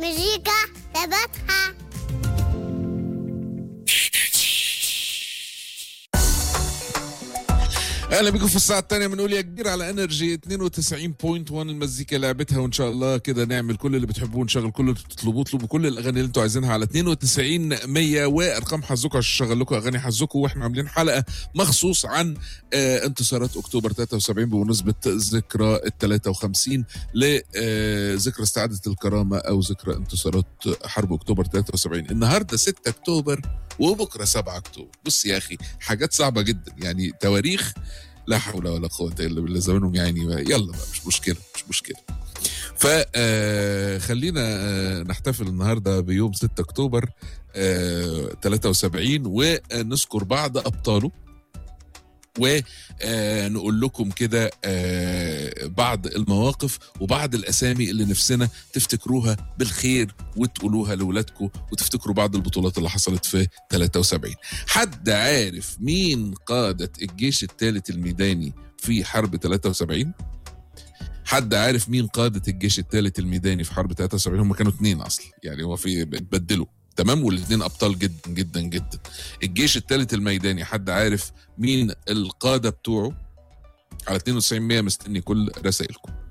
مزيكا تبعتها اهلا بكم في الساعه الثانيه بنقول يا كبير على انرجي 92.1 المزيكا لعبتها وان شاء الله كده نعمل كل اللي بتحبوه نشغل كل اللي بتطلبوه اطلبوا كل الاغاني اللي انتوا عايزينها على 92 100 وارقام حظكم عشان نشغل لكم اغاني حظكم واحنا عاملين حلقه مخصوص عن آه انتصارات اكتوبر 73 بمناسبه ذكرى ال 53 لذكرى استعاده الكرامه او ذكرى انتصارات حرب اكتوبر 73 النهارده 6 اكتوبر وبكره 7 اكتوبر بص يا اخي حاجات صعبه جدا يعني تواريخ لا حول ولا قوه الا بالله زمانهم يعني يلا بقى مش مشكله مش مشكله فخلينا نحتفل النهارده بيوم 6 اكتوبر آه، 73 ونذكر بعض ابطاله ونقول لكم كده آه، بعض المواقف وبعض الاسامي اللي نفسنا تفتكروها بالخير وتقولوها لاولادكم وتفتكروا بعض البطولات اللي حصلت في 73 حد عارف مين قادة الجيش الثالث الميداني في حرب 73 حد عارف مين قادة الجيش الثالث الميداني في حرب 73 هم كانوا اثنين اصلا يعني هو في اتبدلوا تمام والاثنين ابطال جدا جدا جدا الجيش الثالث الميداني حد عارف مين القاده بتوعه على 92 100 مستني كل رسائلكم